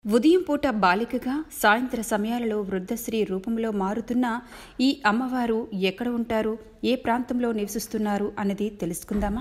ఉదయం పూట బాలికగా సాయంత్ర సమయాలలో వృద్ధశ్రీ రూపంలో మారుతున్న ఈ అమ్మవారు ఎక్కడ ఉంటారు ఏ ప్రాంతంలో నివసిస్తున్నారు అన్నది తెలుసుకుందామా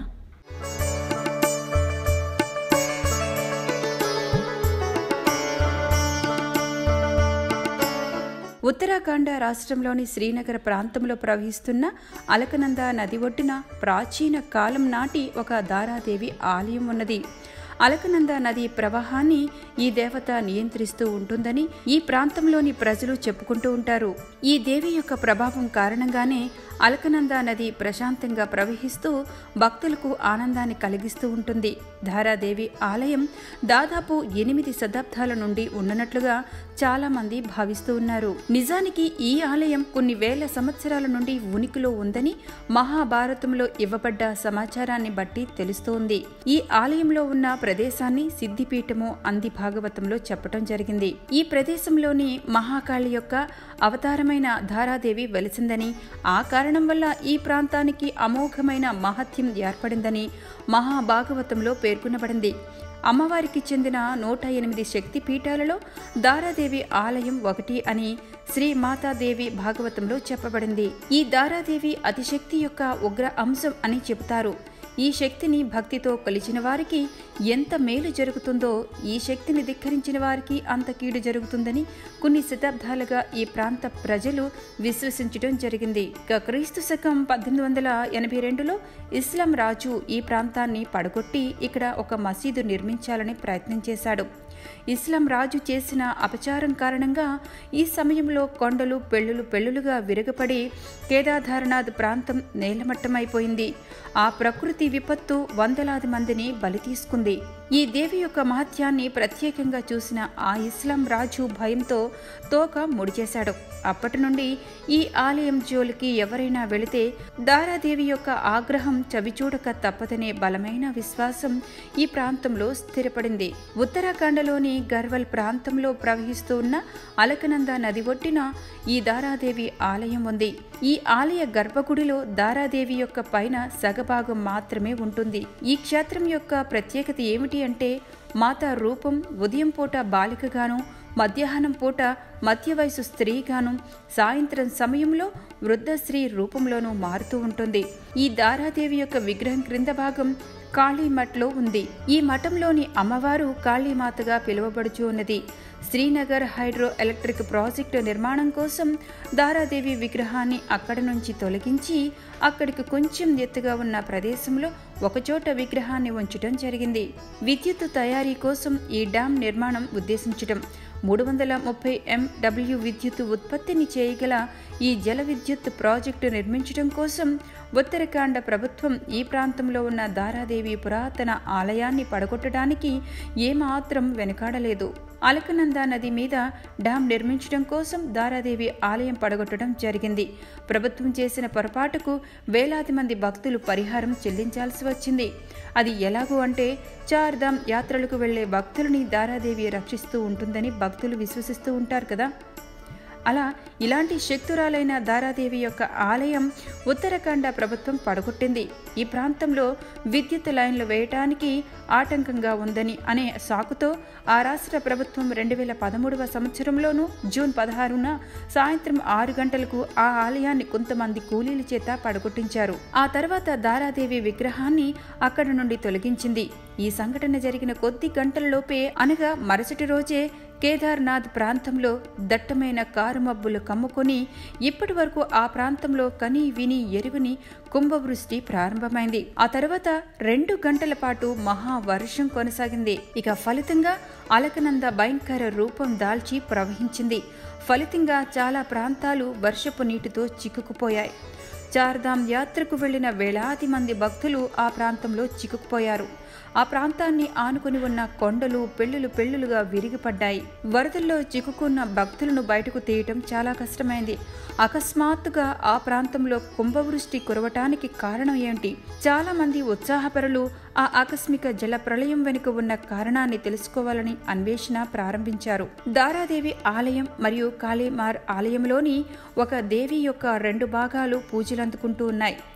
ఉత్తరాఖండ రాష్ట్రంలోని శ్రీనగర్ ప్రాంతంలో ప్రవహిస్తున్న అలకనంద నది ఒడ్డున ప్రాచీన కాలం నాటి ఒక దారాదేవి ఆలయం ఉన్నది అలకనంద నది ప్రవాహాన్ని ఈ దేవత నియంత్రిస్తూ ఉంటుందని ఈ ప్రాంతంలోని ప్రజలు చెప్పుకుంటూ ఉంటారు ఈ దేవి యొక్క ప్రభావం కారణంగానే అలకనంద నది ప్రశాంతంగా ప్రవహిస్తూ భక్తులకు ఆనందాన్ని కలిగిస్తూ ఉంటుంది ధారాదేవి ఆలయం దాదాపు ఎనిమిది శతాబ్దాల నుండి ఉన్నట్లుగా చాలా మంది భావిస్తూ ఉన్నారు నిజానికి ఈ ఆలయం కొన్ని వేల సంవత్సరాల నుండి ఉనికిలో ఉందని మహాభారతంలో ఇవ్వబడ్డ సమాచారాన్ని బట్టి తెలుస్తోంది ఈ ఆలయంలో ఉన్న ప్రదేశాన్ని సిద్ధిపీఠము అంది భాగవతంలో చెప్పటం జరిగింది ఈ ప్రదేశంలోని మహాకాళి యొక్క అవతారమైన ధారాదేవి వెలిసిందని ఆ కారణం వల్ల ఈ ప్రాంతానికి అమోఘమైన మహత్యం ఏర్పడిందని మహాభాగవతంలో పేర్కొనబడింది అమ్మవారికి చెందిన నూట ఎనిమిది శక్తి పీఠాలలో దారాదేవి ఆలయం ఒకటి అని శ్రీ మాతాదేవి భాగవతంలో చెప్పబడింది ఈ దారాదేవి అతిశక్తి యొక్క ఉగ్ర అంశం అని చెబుతారు ఈ శక్తిని భక్తితో కొలిచిన వారికి ఎంత మేలు జరుగుతుందో ఈ శక్తిని ధిక్కరించిన వారికి అంత కీడు జరుగుతుందని కొన్ని శతాబ్దాలుగా ఈ ప్రాంత ప్రజలు విశ్వసించడం జరిగింది ఇక క్రీస్తు శకం పద్దెనిమిది వందల ఎనభై రెండులో ఇస్లాం రాజు ఈ ప్రాంతాన్ని పడగొట్టి ఇక్కడ ఒక మసీదు నిర్మించాలని ప్రయత్నం చేశాడు ఇస్లాం రాజు చేసిన అపచారం కారణంగా ఈ సమయంలో కొండలు పెళ్ళులు పెళ్ళులుగా విరగపడి కేదాధారనాథ్ ప్రాంతం నేలమట్టమైపోయింది ఆ ప్రకృతి విపత్తు వందలాది మందిని బలి తీసుకుంది ఈ దేవి యొక్క మహత్యాన్ని ప్రత్యేకంగా చూసిన ఆ ఇస్లాం రాజు భయంతో తోక ముడిచేశాడు అప్పటి నుండి ఈ ఆలయం జోలికి ఎవరైనా వెళితే దారాదేవి యొక్క ఆగ్రహం చవిచూడక తప్పదనే బలమైన విశ్వాసం ఈ ప్రాంతంలో స్థిరపడింది ఉత్తరాఖండలోని గర్వల్ ప్రాంతంలో ప్రవహిస్తూ ఉన్న అలకనంద నది ఒడ్డిన ఈ దారాదేవి ఆలయం ఉంది ఈ ఆలయ గర్భగుడిలో దారాదేవి యొక్క పైన సగభాగం మాత్రమే ఉంటుంది ఈ క్షేత్రం యొక్క ప్రత్యేకత ఏమిటి అంటే మాతా రూపం ఉదయం పూట బాలికగాను మధ్యాహ్నం పూట మధ్య వయసు స్త్రీగాను సాయంత్రం సమయంలో వృద్ధ స్త్రీ రూపంలోనూ మారుతూ ఉంటుంది ఈ దారాదేవి యొక్క విగ్రహం క్రింద భాగం కాళీమఠ్లో ఉంది ఈ మఠంలోని అమ్మవారు కాళీమాతగా పిలువబడుచు ఉన్నది శ్రీనగర్ హైడ్రో ఎలక్ట్రిక్ ప్రాజెక్టు నిర్మాణం కోసం దారాదేవి విగ్రహాన్ని అక్కడి నుంచి తొలగించి అక్కడికి కొంచెం ఎత్తుగా ఉన్న ప్రదేశంలో ఒకచోట విగ్రహాన్ని ఉంచడం జరిగింది విద్యుత్ తయారీ కోసం ఈ డ్యాం నిర్మాణం ఉద్దేశించడం మూడు వందల ముప్పై ఎండబ్ల్యూ విద్యుత్ ఉత్పత్తిని చేయగల ఈ జల విద్యుత్ ప్రాజెక్టు నిర్మించడం కోసం ఉత్తరాఖండ ప్రభుత్వం ఈ ప్రాంతంలో ఉన్న దారాదేవి పురాతన ఆలయాన్ని పడగొట్టడానికి ఏమాత్రం వెనుకాడలేదు అలకనంద నది మీద డ్యాం నిర్మించడం కోసం దారాదేవి ఆలయం పడగొట్టడం జరిగింది ప్రభుత్వం చేసిన పొరపాటుకు వేలాది మంది భక్తులు పరిహారం చెల్లించాల్సి వచ్చింది అది ఎలాగూ అంటే చార్ధామ్ యాత్రలకు వెళ్లే భక్తులని దారాదేవి రక్షిస్తూ ఉంటుందని భక్తులు విశ్వసిస్తూ ఉంటారు కదా అలా ఇలాంటి శక్తురాలైన దారాదేవి యొక్క ఆలయం ఉత్తరాఖండ ప్రభుత్వం పడగొట్టింది ఈ ప్రాంతంలో విద్యుత్ లైన్లు వేయటానికి ఆటంకంగా ఉందని అనే సాకుతో ఆ రాష్ట్ర ప్రభుత్వం రెండు వేల పదమూడవ సంవత్సరంలోనూ జూన్ పదహారున సాయంత్రం ఆరు గంటలకు ఆ ఆలయాన్ని కొంతమంది కూలీల చేత పడగొట్టించారు ఆ తర్వాత దారాదేవి విగ్రహాన్ని అక్కడి నుండి తొలగించింది ఈ సంఘటన జరిగిన కొద్ది గంటలలోపే అనగా మరుసటి రోజే కేదార్నాథ్ ప్రాంతంలో దట్టమైన కారుమబ్బులు కమ్ముకొని ఇప్పటి వరకు ఆ ప్రాంతంలో కని విని ఎరువుని కుంభవృష్టి ప్రారంభమైంది ఆ తర్వాత రెండు గంటల పాటు మహావర్షం కొనసాగింది ఇక ఫలితంగా అలకనంద భయంకర రూపం దాల్చి ప్రవహించింది ఫలితంగా చాలా ప్రాంతాలు వర్షపు నీటితో చిక్కుకుపోయాయి చార్ధామ్ యాత్రకు వెళ్లిన వేలాది మంది భక్తులు ఆ ప్రాంతంలో చిక్కుకుపోయారు ఆ ప్రాంతాన్ని ఆనుకుని ఉన్న కొండలు పెళ్లులు పెళ్లులుగా విరిగిపడ్డాయి వరదల్లో చిక్కుకున్న భక్తులను బయటకు తీయటం చాలా కష్టమైంది అకస్మాత్తుగా ఆ ప్రాంతంలో కుంభవృష్టి కురవటానికి కారణం ఏమిటి చాలా మంది ఉత్సాహపరులు ఆ ఆకస్మిక జల ప్రళయం వెనుక ఉన్న కారణాన్ని తెలుసుకోవాలని అన్వేషణ ప్రారంభించారు దారాదేవి ఆలయం మరియు కాళీమార్ ఆలయంలోని ఒక దేవి యొక్క రెండు భాగాలు పూజలందుకుంటూ ఉన్నాయి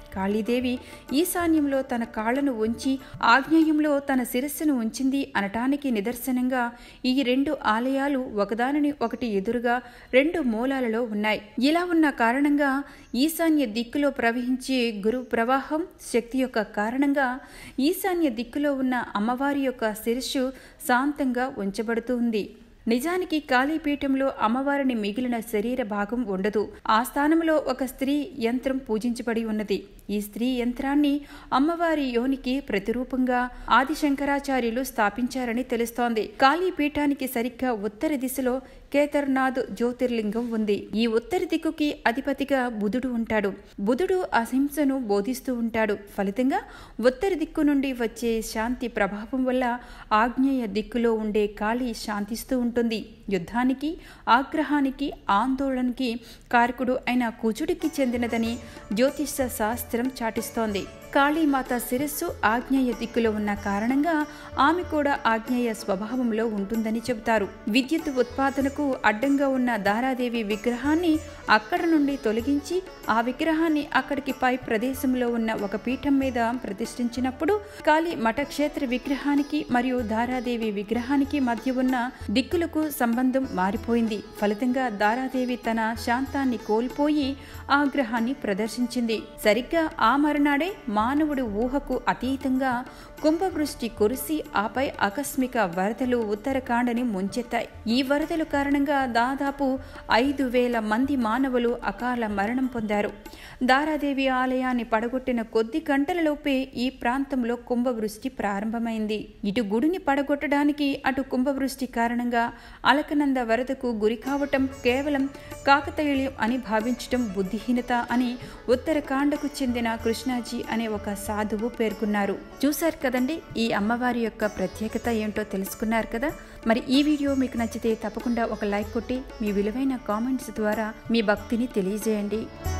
కాళీదేవి ఈశాన్యంలో తన కాళ్లను ఉంచి ఆగ్నేయంలో తన శిరస్సును ఉంచింది అనటానికి నిదర్శనంగా ఈ రెండు ఆలయాలు ఒకదానిని ఒకటి ఎదురుగా రెండు మూలాలలో ఉన్నాయి ఇలా ఉన్న కారణంగా ఈశాన్య దిక్కులో ప్రవహించే గురు ప్రవాహం శక్తి యొక్క కారణంగా ఈశాన్య దిక్కులో ఉన్న అమ్మవారి యొక్క శిరస్సు శాంతంగా ఉంచబడుతుంది నిజానికి కాళీపీఠంలో అమ్మవారిని మిగిలిన శరీర భాగం ఉండదు ఆ స్థానంలో ఒక స్త్రీ యంత్రం పూజించబడి ఉన్నది ఈ స్త్రీ యంత్రాన్ని అమ్మవారి యోనికి ప్రతిరూపంగా ఆది శంకరాచార్యులు స్థాపించారని తెలుస్తోంది కాళీపీఠానికి సరిగ్గా ఉత్తర దిశలో కేదార్నాథ్ జ్యోతిర్లింగం ఉంది ఈ ఉత్తర దిక్కుకి అధిపతిగా బుధుడు ఉంటాడు బుధుడు అహింసను బోధిస్తూ ఉంటాడు ఫలితంగా ఉత్తర దిక్కు నుండి వచ్చే శాంతి ప్రభావం వల్ల ఆగ్నేయ దిక్కులో ఉండే కాళీ శాంతిస్తూ ఉంటుంది యుద్ధానికి ఆగ్రహానికి ఆందోళనకి కారకుడు అయిన కుజుడికి చెందినదని జ్యోతిష శాస్త్రం చాటిస్తోంది కాళీమాత శిరస్సు ఆగ్నేయ దిక్కులో ఉన్న కారణంగా ఆమె కూడా ఆగ్నేయ స్వభావంలో ఉంటుందని చెబుతారు విద్యుత్ ఉత్పాదనకు అడ్డంగా ఉన్న దారాదేవి విగ్రహాన్ని అక్కడ నుండి తొలగించి ఆ విగ్రహాన్ని అక్కడికి పై ప్రదేశంలో ఉన్న ఒక పీఠం మీద ప్రతిష్ఠించినప్పుడు కాళీ మఠక్షేత్ర విగ్రహానికి మరియు దారాదేవి విగ్రహానికి మధ్య ఉన్న దిక్కులకు సంబంధం మారిపోయింది ఫలితంగా దారాదేవి తన శాంతాన్ని కోల్పోయి ఆగ్రహాన్ని ప్రదర్శించింది సరిగ్గా ఆ మరునాడే మానవుడి ఊహకు అతీతంగా కుంభవృష్టి కురిసి ఆపై ఆకస్మిక వరదలు ఉత్తరాఖండ్ని ముంచెత్తాయి ఈ వరదల కారణంగా దాదాపు ఐదు వేల మంది మానవులు అకాల మరణం పొందారు దారాదేవి ఆలయాన్ని పడగొట్టిన కొద్ది గంటలలోపే ఈ ప్రాంతంలో కుంభవృష్టి ప్రారంభమైంది ఇటు గుడిని పడగొట్టడానికి అటు కుంభవృష్టి కారణంగా అలకనంద వరదకు గురి కావటం కేవలం కాకతీయులం అని భావించటం బుద్ధిహీనత అని ఉత్తరాఖండ్కు చెందిన కృష్ణాజీ అనే ఒక సాధువు పేర్కొన్నారు చూశారు కదండి ఈ అమ్మవారి యొక్క ప్రత్యేకత ఏంటో తెలుసుకున్నారు కదా మరి ఈ వీడియో మీకు నచ్చితే తప్పకుండా ఒక లైక్ కొట్టి మీ విలువైన కామెంట్స్ ద్వారా మీ భక్తిని తెలియజేయండి